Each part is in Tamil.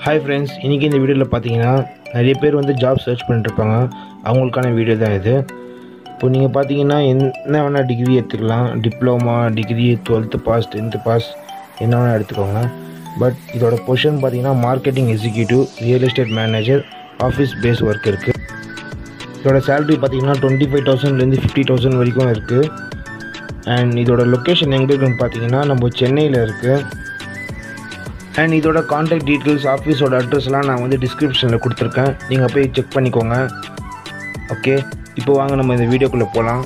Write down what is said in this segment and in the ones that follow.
ஹாய் ஃப்ரெண்ட்ஸ் இன்றைக்கி இந்த வீடியோவில் பார்த்தீங்கன்னா நிறைய பேர் வந்து ஜாப் சர்ச் பண்ணிட்டுருப்பாங்க அவங்களுக்கான வீடியோ தான் இது இப்போ நீங்கள் பார்த்தீங்கன்னா என்ன வேணால் டிகிரி எடுத்துக்கலாம் diploma degree twelfth pass tenth pass என்ன வேணால் எடுத்துக்கோங்க பட் இதோட பொசிஷன் பார்த்தீங்கன்னா marketing executive real estate manager office base work இருக்குது இதோட சேலரி பார்த்தீங்கன்னா டுவெண்ட்டி ஃபைவ் தௌசண்ட்லேருந்து ஃபிஃப்டி தௌசண்ட் வரைக்கும் இருக்குது அண்ட் இதோட லொக்கேஷன் எங்கே இருக்குன்னு பார்த்தீங்கன்னா நம்ம சென்னையில் இருக்குது அண்ட் இதோட காண்டாக்ட் டீட்டெயில்ஸ் ஆஃபீஸோட அட்ரஸ்லாம் நான் வந்து டிஸ்கிரிப்ஷனில் கொடுத்துருக்கேன் நீங்கள் போய் செக் பண்ணிக்கோங்க ஓகே இப்போ வாங்க நம்ம இந்த வீடியோக்குள்ளே போகலாம்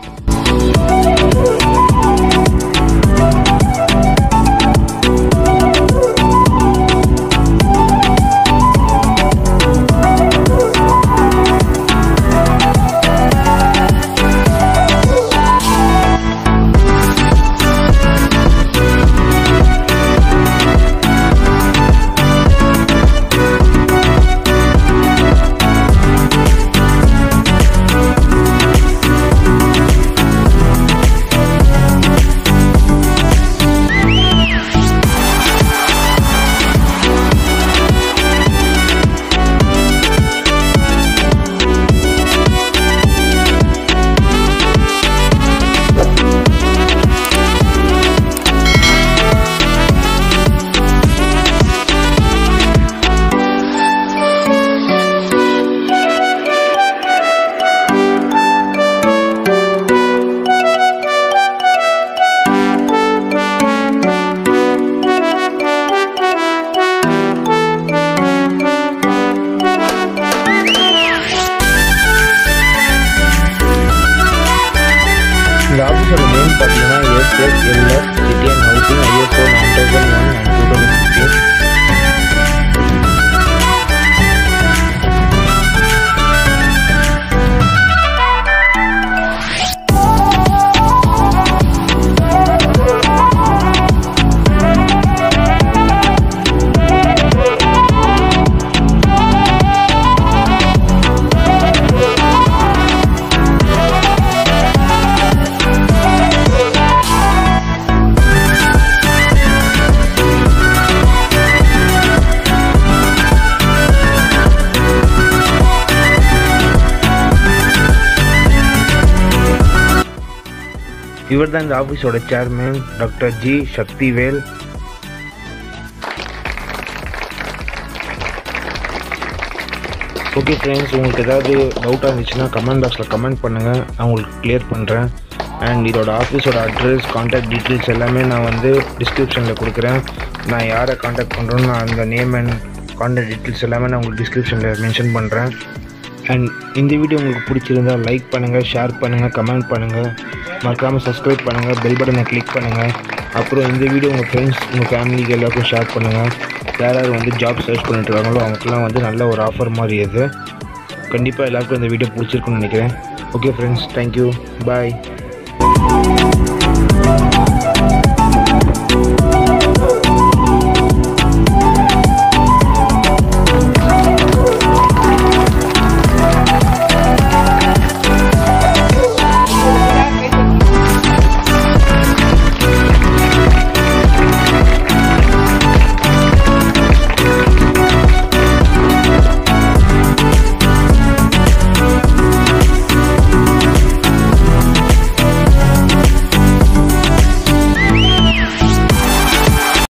இந்த ஆஃபீஸோட நேம் பார்த்தீங்கன்னா SSLF city and housing ISO nine thousand one and two thousand fifteen இவர் தான் இந்த ஆஃபீஸோட chairman doctor G Sakthivel okay friends உங்களுக்கு ஏதாவது டவுட்டாக இருந்துச்சுன்னா கமெண்ட் பாக்ஸில் கமெண்ட் பண்ணுங்கள் நான் உங்களுக்கு கிளியர் பண்ணுறேன் அண்ட் இதோட ஆஃபீஸோட அட்ரஸ் காண்டாக்ட் டீட்டெயில்ஸ் எல்லாமே நான் வந்து டிஸ்கிரிப்ஷனில் கொடுக்குறேன் நான் யாரை காண்டாக்ட் பண்ணுறேன்னு நான் அந்த நேம் அண்ட் காண்டாக்ட் டீட்டெயில்ஸ் எல்லாமே நான் உங்களுக்கு டிஸ்கிரிப்ஷனில் மென்ஷன் பண்ணுறேன் அண்ட் இந்த வீடியோ உங்களுக்கு பிடிச்சிருந்தா லைக் பண்ணுங்கள் ஷேர் பண்ணுங்கள் கமெண்ட் பண்ணுங்கள் மறக்காமல் சப்ஸ்கிரைப் பண்ணுங்கள் பெல் பட்டனை கிளிக் பண்ணுங்கள் அப்புறம் இந்த வீடியோ உங்கள் ஃப்ரெண்ட்ஸ் உங்கள் ஃபேமிலிக்கு எல்லாருக்கும் ஷேர் பண்ணுங்கள் யார் யார் வந்து ஜாப் சர்ச் பண்ணிட்டு இருக்காங்களோ அவங்களுக்குலாம் வந்து நல்ல ஒரு ஆஃபர் மாதிரி இது கண்டிப்பாக எல்லாருக்கும் இந்த வீடியோ பிடிச்சிருக்குன்னு நினைக்கிறேன் ஓகே ஃப்ரெண்ட்ஸ் தேங்க்யூ பாய்